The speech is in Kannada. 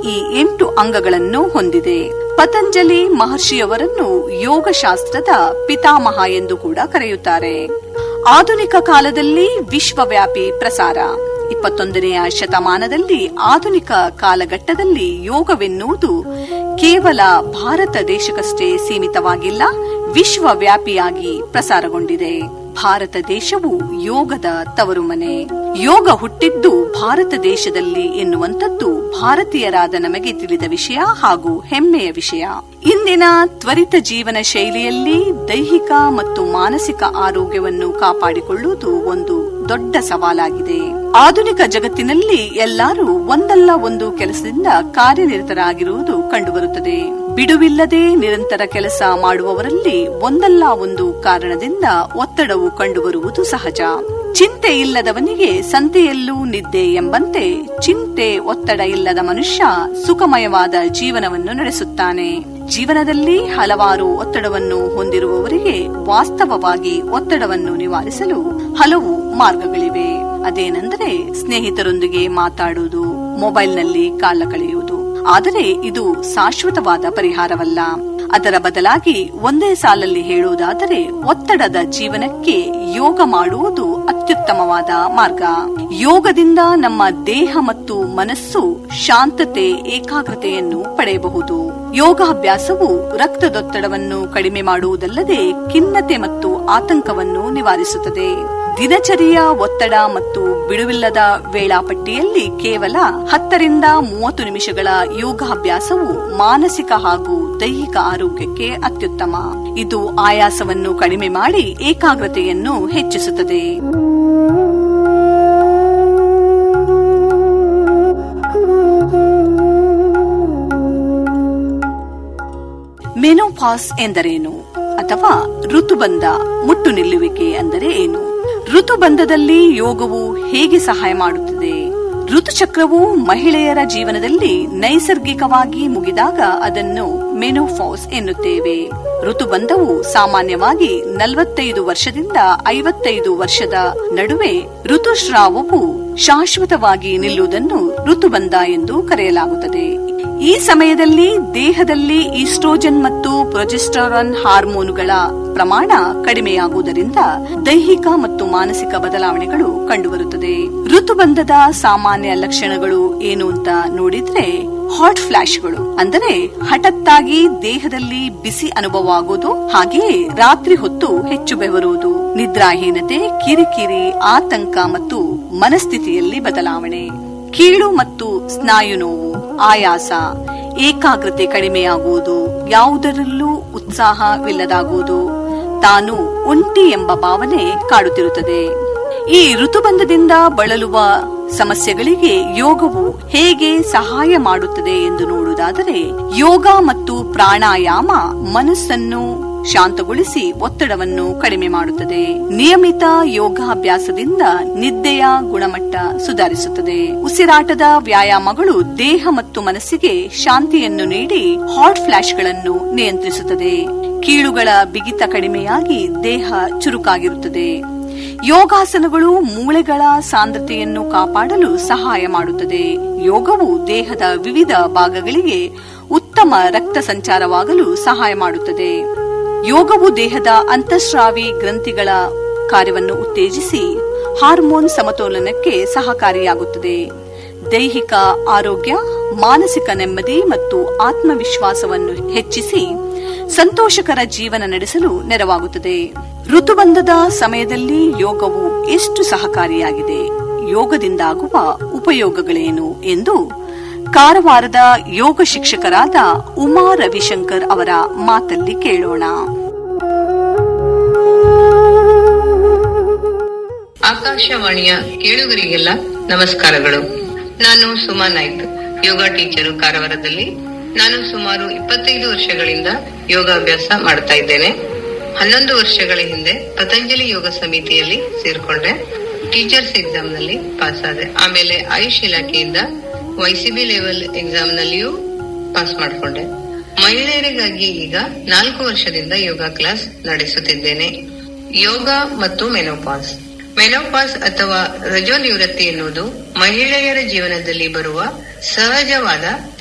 ಈ ಎಂಟು ಅಂಗಗಳನ್ನು ಹೊಂದಿದೆ ಪತಂಜಲಿ ಮಹರ್ಷಿಯವರನ್ನು ಯೋಗಶಾಸ್ತ್ರದ ಪಿತಾಮಹ ಎಂದು ಕೂಡ ಕರೆಯುತ್ತಾರೆ ಆಧುನಿಕ ಕಾಲದಲ್ಲಿ ವಿಶ್ವವ್ಯಾಪಿ ಪ್ರಸಾರ ಇಪ್ಪತ್ತೊಂದನೆಯ ಶತಮಾನದಲ್ಲಿ ಆಧುನಿಕ ಕಾಲಘಟ್ಟದಲ್ಲಿ ಯೋಗವೆನ್ನುವುದು ಕೇವಲ ಭಾರತ ದೇಶಕ್ಕಷ್ಟೇ ಸೀಮಿತವಾಗಿಲ್ಲ ವಿಶ್ವವ್ಯಾಪಿಯಾಗಿ ಪ್ರಸಾರಗೊಂಡಿದೆ ಭಾರತ ದೇಶವು ಯೋಗದ ತವರು ಮನೆ ಯೋಗ ಹುಟ್ಟಿದ್ದು ಭಾರತ ದೇಶದಲ್ಲಿ ಎನ್ನುವಂಥದ್ದು ಭಾರತೀಯರಾದ ನಮಗೆ ತಿಳಿದ ವಿಷಯ ಹಾಗೂ ಹೆಮ್ಮೆಯ ವಿಷಯ ಇಂದಿನ ತ್ವರಿತ ಜೀವನ ಶೈಲಿಯಲ್ಲಿ ದೈಹಿಕ ಮತ್ತು ಮಾನಸಿಕ ಆರೋಗ್ಯವನ್ನು ಕಾಪಾಡಿಕೊಳ್ಳುವುದು ಒಂದು ದೊಡ್ಡ ಸವಾಲಾಗಿದೆ ಆಧುನಿಕ ಜಗತ್ತಿನಲ್ಲಿ ಎಲ್ಲರೂ ಒಂದಲ್ಲ ಒಂದು ಕೆಲಸದಿಂದ ಕಾರ್ಯನಿರತರಾಗಿರುವುದು ಕಂಡುಬರುತ್ತದೆ ಬಿಡುವಿಲ್ಲದೆ ನಿರಂತರ ಕೆಲಸ ಮಾಡುವವರಲ್ಲಿ ಒಂದಲ್ಲ ಒಂದು ಕಾರಣದಿಂದ ಒತ್ತಡವು ಕಂಡುಬರುವುದು ಸಹಜ ಚಿಂತೆ ಇಲ್ಲದವನಿಗೆ ಸಂತೆಯಲ್ಲೂ ನಿದ್ದೆ ಎಂಬಂತೆ ಚಿಂತೆ ಒತ್ತಡ ಇಲ್ಲದ ಮನುಷ್ಯ ಸುಖಮಯವಾದ ಜೀವನವನ್ನು ನಡೆಸುತ್ತಾನೆ ಜೀವನದಲ್ಲಿ ಹಲವಾರು ಒತ್ತಡವನ್ನು ಹೊಂದಿರುವವರಿಗೆ ವಾಸ್ತವವಾಗಿ ಒತ್ತಡವನ್ನು ನಿವಾರಿಸಲು ಹಲವು ಮಾರ್ಗಗಳಿವೆ ಅದೇನೆಂದರೆ ಸ್ನೇಹಿತರೊಂದಿಗೆ ಮಾತಾಡುವುದು ಮೊಬೈಲ್ನಲ್ಲಿ ಕಾಲ ಕಳೆಯುವುದು ಆದರೆ ಇದು ಶಾಶ್ವತವಾದ ಪರಿಹಾರವಲ್ಲ ಅದರ ಬದಲಾಗಿ ಒಂದೇ ಸಾಲಲ್ಲಿ ಹೇಳುವುದಾದರೆ ಒತ್ತಡದ ಜೀವನಕ್ಕೆ ಯೋಗ ಮಾಡುವುದು ಅತ್ಯುತ್ತಮವಾದ ಮಾರ್ಗ ಯೋಗದಿಂದ ನಮ್ಮ ದೇಹ ಮತ್ತು ಮನಸ್ಸು ಶಾಂತತೆ ಏಕಾಗ್ರತೆಯನ್ನು ಪಡೆಯಬಹುದು ಯೋಗಾಭ್ಯಾಸವು ರಕ್ತದೊತ್ತಡವನ್ನು ಕಡಿಮೆ ಮಾಡುವುದಲ್ಲದೆ ಖಿನ್ನತೆ ಮತ್ತು ಆತಂಕವನ್ನು ನಿವಾರಿಸುತ್ತದೆ ದಿನಚರಿಯ ಒತ್ತಡ ಮತ್ತು ಬಿಡುವಿಲ್ಲದ ವೇಳಾಪಟ್ಟಿಯಲ್ಲಿ ಕೇವಲ ಹತ್ತರಿಂದ ಮೂವತ್ತು ನಿಮಿಷಗಳ ಯೋಗಾಭ್ಯಾಸವು ಮಾನಸಿಕ ಹಾಗೂ ದೈಹಿಕ ಆರೋಗ್ಯಕ್ಕೆ ಅತ್ಯುತ್ತಮ ಇದು ಆಯಾಸವನ್ನು ಕಡಿಮೆ ಮಾಡಿ ಏಕಾಗ್ರತೆಯನ್ನು ಹೆಚ್ಚಿಸುತ್ತದೆ ಮೆನೋಪಾಸ್ ಎಂದರೇನು ಅಥವಾ ಋತುಬಂಧ ಮುಟ್ಟು ನಿಲ್ಲುವಿಕೆ ಅಂದರೆ ಏನು ಋತುಬಂಧದಲ್ಲಿ ಯೋಗವು ಹೇಗೆ ಸಹಾಯ ಮಾಡುತ್ತದೆ ಋತುಚಕ್ರವು ಮಹಿಳೆಯರ ಜೀವನದಲ್ಲಿ ನೈಸರ್ಗಿಕವಾಗಿ ಮುಗಿದಾಗ ಅದನ್ನು ಮೆನೋಫಾಸ್ ಎನ್ನುತ್ತೇವೆ ಋತುಬಂಧವು ಸಾಮಾನ್ಯವಾಗಿ ನಲವತ್ತೈದು ವರ್ಷದಿಂದ ಐವತ್ತೈದು ವರ್ಷದ ನಡುವೆ ಋತುಸ್ರಾವವು ಶಾಶ್ವತವಾಗಿ ನಿಲ್ಲುವುದನ್ನು ಋತುಬಂಧ ಎಂದು ಕರೆಯಲಾಗುತ್ತದೆ ಈ ಸಮಯದಲ್ಲಿ ದೇಹದಲ್ಲಿ ಈಸ್ಟ್ರೋಜನ್ ಮತ್ತು ಪ್ರೊಜೆಸ್ಟರಾನ್ ಹಾರ್ಮೋನುಗಳ ಪ್ರಮಾಣ ಕಡಿಮೆಯಾಗುವುದರಿಂದ ದೈಹಿಕ ಮತ್ತು ಮಾನಸಿಕ ಬದಲಾವಣೆಗಳು ಕಂಡುಬರುತ್ತದೆ ಋತುಬಂಧದ ಸಾಮಾನ್ಯ ಲಕ್ಷಣಗಳು ಏನು ಅಂತ ನೋಡಿದ್ರೆ ಹಾಟ್ ಫ್ಲಾಶ್ಗಳು ಅಂದರೆ ಹಠತ್ತಾಗಿ ದೇಹದಲ್ಲಿ ಬಿಸಿ ಅನುಭವ ಆಗುವುದು ಹಾಗೆಯೇ ರಾತ್ರಿ ಹೊತ್ತು ಹೆಚ್ಚು ಬೆವರುವುದು ನಿದ್ರಾಹೀನತೆ ಕಿರಿಕಿರಿ ಆತಂಕ ಮತ್ತು ಮನಸ್ಥಿತಿಯಲ್ಲಿ ಬದಲಾವಣೆ ಕೀಳು ಮತ್ತು ಸ್ನಾಯು ನೋವು ಆಯಾಸ ಏಕಾಗ್ರತೆ ಕಡಿಮೆಯಾಗುವುದು ಯಾವುದರಲ್ಲೂ ಉತ್ಸಾಹವಿಲ್ಲದಾಗುವುದು ತಾನು ಒಂಟಿ ಎಂಬ ಭಾವನೆ ಕಾಡುತ್ತಿರುತ್ತದೆ ಈ ಋತುಬಂಧದಿಂದ ಬಳಲುವ ಸಮಸ್ಯೆಗಳಿಗೆ ಯೋಗವು ಹೇಗೆ ಸಹಾಯ ಮಾಡುತ್ತದೆ ಎಂದು ನೋಡುವುದಾದರೆ ಯೋಗ ಮತ್ತು ಪ್ರಾಣಾಯಾಮ ಮನಸ್ಸನ್ನು ಶಾಂತಗೊಳಿಸಿ ಒತ್ತಡವನ್ನು ಕಡಿಮೆ ಮಾಡುತ್ತದೆ ನಿಯಮಿತ ಯೋಗಾಭ್ಯಾಸದಿಂದ ನಿದ್ದೆಯ ಗುಣಮಟ್ಟ ಸುಧಾರಿಸುತ್ತದೆ ಉಸಿರಾಟದ ವ್ಯಾಯಾಮಗಳು ದೇಹ ಮತ್ತು ಮನಸ್ಸಿಗೆ ಶಾಂತಿಯನ್ನು ನೀಡಿ ಹಾಟ್ ಫ್ಲಾಶ್ಗಳನ್ನು ನಿಯಂತ್ರಿಸುತ್ತದೆ ಕೀಳುಗಳ ಬಿಗಿತ ಕಡಿಮೆಯಾಗಿ ದೇಹ ಚುರುಕಾಗಿರುತ್ತದೆ ಯೋಗಾಸನಗಳು ಮೂಳೆಗಳ ಸಾಂದ್ರತೆಯನ್ನು ಕಾಪಾಡಲು ಸಹಾಯ ಮಾಡುತ್ತದೆ ಯೋಗವು ದೇಹದ ವಿವಿಧ ಭಾಗಗಳಿಗೆ ಉತ್ತಮ ರಕ್ತ ಸಂಚಾರವಾಗಲು ಸಹಾಯ ಮಾಡುತ್ತದೆ ಯೋಗವು ದೇಹದ ಅಂತಃಸ್ರಾವಿ ಗ್ರಂಥಿಗಳ ಕಾರ್ಯವನ್ನು ಉತ್ತೇಜಿಸಿ ಹಾರ್ಮೋನ್ ಸಮತೋಲನಕ್ಕೆ ಸಹಕಾರಿಯಾಗುತ್ತದೆ ದೈಹಿಕ ಆರೋಗ್ಯ ಮಾನಸಿಕ ನೆಮ್ಮದಿ ಮತ್ತು ಆತ್ಮವಿಶ್ವಾಸವನ್ನು ಹೆಚ್ಚಿಸಿ ಸಂತೋಷಕರ ಜೀವನ ನಡೆಸಲು ನೆರವಾಗುತ್ತದೆ ಋತುಬಂಧದ ಸಮಯದಲ್ಲಿ ಯೋಗವು ಎಷ್ಟು ಸಹಕಾರಿಯಾಗಿದೆ ಯೋಗದಿಂದಾಗುವ ಉಪಯೋಗಗಳೇನು ಎಂದು ಕಾರವಾರದ ಯೋಗ ಶಿಕ್ಷಕರಾದ ಉಮಾ ರವಿಶಂಕರ್ ಅವರ ಮಾತಲ್ಲಿ ಕೇಳೋಣ ಆಕಾಶವಾಣಿಯ ಕೇಳುಗರಿಗೆಲ್ಲ ನಮಸ್ಕಾರಗಳು ನಾನು ಸುಮಾ ನಾಯ್ಕ್ ಯೋಗ ಟೀಚರು ಕಾರವಾರದಲ್ಲಿ ನಾನು ಸುಮಾರು ಇಪ್ಪತ್ತೈದು ವರ್ಷಗಳಿಂದ ಯೋಗಾಭ್ಯಾಸ ಮಾಡ್ತಾ ಇದ್ದೇನೆ ಹನ್ನೊಂದು ವರ್ಷಗಳ ಹಿಂದೆ ಪತಂಜಲಿ ಯೋಗ ಸಮಿತಿಯಲ್ಲಿ ಸೇರ್ಕೊಂಡೆ ಟೀಚರ್ಸ್ ಎಕ್ಸಾಮ್ ನಲ್ಲಿ ಪಾಸ್ ಆದೆ ಆಮೇಲೆ ಆಯುಷ್ ಇಲಾಖೆಯಿಂದ ವೈಸಿಬಿ ಲೆವೆಲ್ ಎಕ್ಸಾಮ್ ನಲ್ಲಿಯೂ ಪಾಸ್ ಮಾಡ್ಕೊಂಡೆ ಮಹಿಳೆಯರಿಗಾಗಿ ಈಗ ನಾಲ್ಕು ವರ್ಷದಿಂದ ಯೋಗ ಕ್ಲಾಸ್ ನಡೆಸುತ್ತಿದ್ದೇನೆ ಯೋಗ ಮತ್ತು ಮೆನೋಪಾಸ್ ಮೆನೋಪಾಸ್ ಅಥವಾ ರಜೋ ನಿವೃತ್ತಿ ಎನ್ನುವುದು ಮಹಿಳೆಯರ ಜೀವನದಲ್ಲಿ ಬರುವ ಸಹಜವಾದ